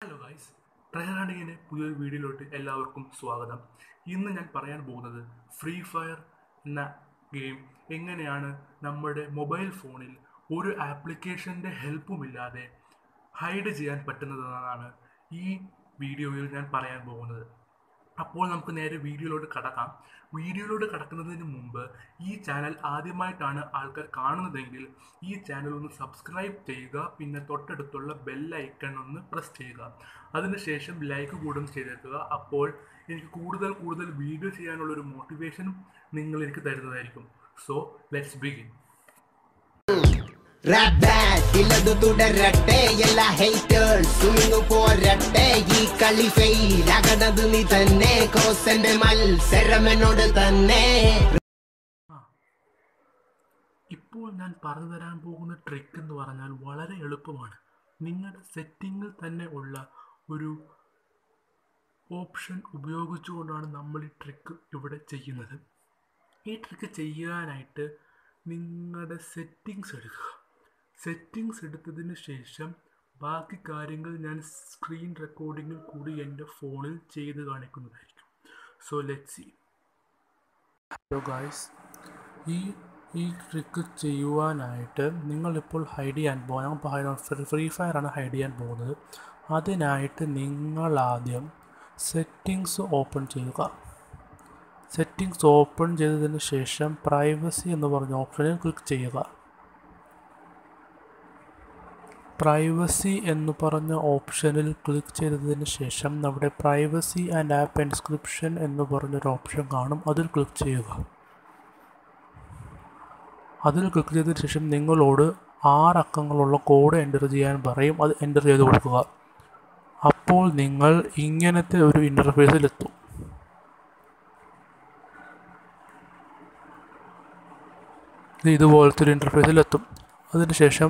hello guys ട്രയറാണിങ്ങിൻ്റെ പുതിയൊരു വീഡിയോയിലോട്ട് എല്ലാവർക്കും സ്വാഗതം ഇന്ന് ഞാൻ പറയാൻ പോകുന്നത് ഫ്രീ ഫയർ എന്ന ഗെയിം എങ്ങനെയാണ് നമ്മുടെ മൊബൈൽ ഫോണിൽ ഒരു ആപ്ലിക്കേഷൻ്റെ ഹെൽപ്പുമില്ലാതെ ഹൈഡ് ചെയ്യാൻ പറ്റുന്നതെന്നാണ് ഈ വീഡിയോയിൽ ഞാൻ പറയാൻ പോകുന്നത് അപ്പോൾ നമുക്ക് നേരെ വീഡിയോയിലോട്ട് കടക്കാം വീഡിയോയിലോട്ട് കടക്കുന്നതിന് മുമ്പ് ഈ ചാനൽ ആദ്യമായിട്ടാണ് ആൾക്കാർ കാണുന്നതെങ്കിൽ ഈ ചാനൽ ഒന്ന് സബ്സ്ക്രൈബ് ചെയ്യുക പിന്നെ തൊട്ടടുത്തുള്ള ബെൽ ഐക്കൺ ഒന്ന് പ്രസ് ചെയ്യുക അതിനുശേഷം ലൈക്ക് കൂടും ചെയ്തേക്കുക അപ്പോൾ എനിക്ക് കൂടുതൽ കൂടുതൽ വീഡിയോ ചെയ്യാനുള്ള ഒരു മോട്ടിവേഷനും നിങ്ങൾ എനിക്ക് തരുന്നതായിരിക്കും so let's begin rap bat ഇല്ലതു തുടരട്ടെ എല്ലാ ഹേറ്റേഴ്സും പോരട്ടെ ഈ കളി ഫെയിൽ ആകണത് നീ തന്നെ കോസന്റെ മത്സരം എന്നോട് തന്നെ ഇപ്പോൾ ഞാൻ പറഞ്ഞു തരാൻ പോകുന്ന ട്രിക്ക് എന്ന് പറഞ്ഞാൽ വളരെ എളുപ്പമാണ് നിങ്ങളുടെ സെറ്റിങ്ങിൽ തന്നെ ഉള്ള ഒരു ഓപ്ഷൻ ഉപയോഗിച്ചുകൊണ്ടാണ് നമ്മൾ ഈ ട്രിക്ക് ഇവിടെ ചെയ്യുന്നത് ഈ ട്രിക്ക് ചെയ്യാനായിട്ട് നിങ്ങളുടെ സെറ്റിങ്സ് എടുക്കുക സെറ്റിങ്സ് എടുത്തതിന് ശേഷം ബാക്കി കാര്യങ്ങൾ ഞാൻ സ്ക്രീൻ റെക്കോർഡിങ്ങിൽ കൂടി എൻ്റെ ഫോണിൽ ചെയ്ത് കാണിക്കുന്നതായിരിക്കും so let see hello guys ഈ ഈ ട്രിക്ക് ചെയ്യുവാനായിട്ട് നിങ്ങളിപ്പോൾ ഹൈഡ് ചെയ്യാൻ പോകാൻ ഫ്രീ ഫയർ ആണ് ഹൈഡ് ചെയ്യാൻ പോകുന്നത് അതിനായിട്ട് നിങ്ങൾ ആദ്യം സെറ്റിങ്സ് ഓപ്പൺ ചെയ്യുക സെറ്റിങ്സ് ഓപ്പൺ ചെയ്തതിന് ശേഷം പ്രൈവസി എന്ന് പറഞ്ഞ ഓപ്ഷനിൽ ക്ലിക്ക് ചെയ്യുക പ്രൈവസി എന്ന് പറഞ്ഞ ഓപ്ഷനിൽ ക്ലിക്ക് ചെയ്തതിന് ശേഷം അവിടെ പ്രൈവസി ആൻഡ് ആപ്പ് ഇൻസ്ക്രിപ്ഷൻ എന്ന് പറഞ്ഞൊരു ഓപ്ഷൻ കാണും അതിൽ ക്ലിക്ക് ചെയ്യുക അതിൽ ക്ലിക്ക് ചെയ്തതിന് ശേഷം നിങ്ങളോട് ആറ് അക്കങ്ങളുള്ള കോഡ് എൻ്റർ ചെയ്യാൻ പറയും അത് എൻ്റർ ചെയ്ത് കൊടുക്കുക അപ്പോൾ നിങ്ങൾ ഇങ്ങനത്തെ ഒരു ഇൻ്റർഫേസിലെത്തും ഇത് ഇതുപോലത്തെ ഒരു ഇൻ്റർഫേസിലെത്തും അതിനുശേഷം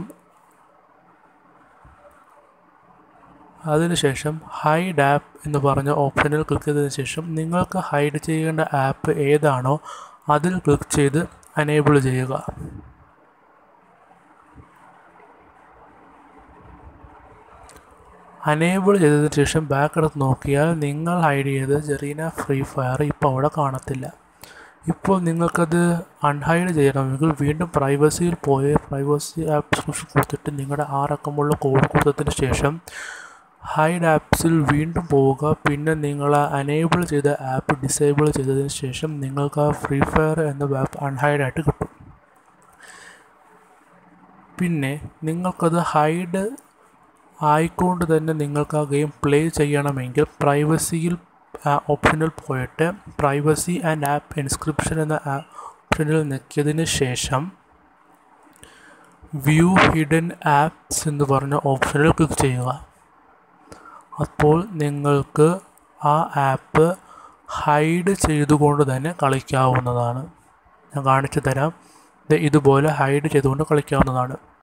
അതിനുശേഷം ഹൈഡ് ആപ്പ് എന്ന് പറഞ്ഞ ഓപ്ഷനിൽ ക്ലിക്ക് ചെയ്തതിന് ശേഷം നിങ്ങൾക്ക് ഹൈഡ് ചെയ്യേണ്ട ആപ്പ് ഏതാണോ അതിൽ ക്ലിക്ക് ചെയ്ത് അനേബിൾ ചെയ്യുക അനേബിൾ ചെയ്തതിന് ശേഷം ബാക്ക് എടുത്ത് നോക്കിയാൽ നിങ്ങൾ ഹൈഡ് ചെയ്ത് ജെറീന ഫ്രീ ഫയർ ഇപ്പോൾ അവിടെ കാണത്തില്ല ഇപ്പോൾ നിങ്ങൾക്കത് അൺഹൈഡ് ചെയ്യണമെങ്കിൽ വീണ്ടും പ്രൈവസിയിൽ പോയി പ്രൈവസി ആപ്പ് സബ്സ്ക്രിപ്ഷൻ കൊടുത്തിട്ട് നിങ്ങളുടെ ആറക്കമുള്ള കോഡ് കൊടുത്തതിന് ശേഷം ഹൈഡ് ആപ്സിൽ വീണ്ടും പോവുക പിന്നെ നിങ്ങൾ അനേബിൾ ചെയ്ത ആപ്പ് ഡിസേബിൾ ചെയ്തതിന് ശേഷം നിങ്ങൾക്ക് ആ ഫ്രീ ഫയർ എന്ന ആപ്പ് അൺഹൈഡായിട്ട് കിട്ടും പിന്നെ നിങ്ങൾക്കത് ഹൈഡ് ആയിക്കൊണ്ട് തന്നെ നിങ്ങൾക്ക് ആ ഗെയിം പ്ലേ ചെയ്യണമെങ്കിൽ പ്രൈവസിയിൽ ഓപ്ഷനിൽ പോയിട്ട് പ്രൈവസി ആൻഡ് ആപ്പ് ഇൻസ്ക്രിപ്ഷൻ എന്ന ഓപ്ഷനിൽ നിൽക്കിയതിന് ശേഷം വ്യൂ ഹിഡൻ ആപ്സ് എന്ന് പറഞ്ഞ ഓപ്ഷനിൽ ക്ലിക്ക് ചെയ്യുക അപ്പോൾ നിങ്ങൾക്ക് ആ ആപ്പ് ഹൈഡ് ചെയ്തുകൊണ്ട് തന്നെ കളിക്കാവുന്നതാണ് ഞാൻ കാണിച്ചു തരാം ഇതുപോലെ ഹൈഡ് ചെയ്തുകൊണ്ട് കളിക്കാവുന്നതാണ്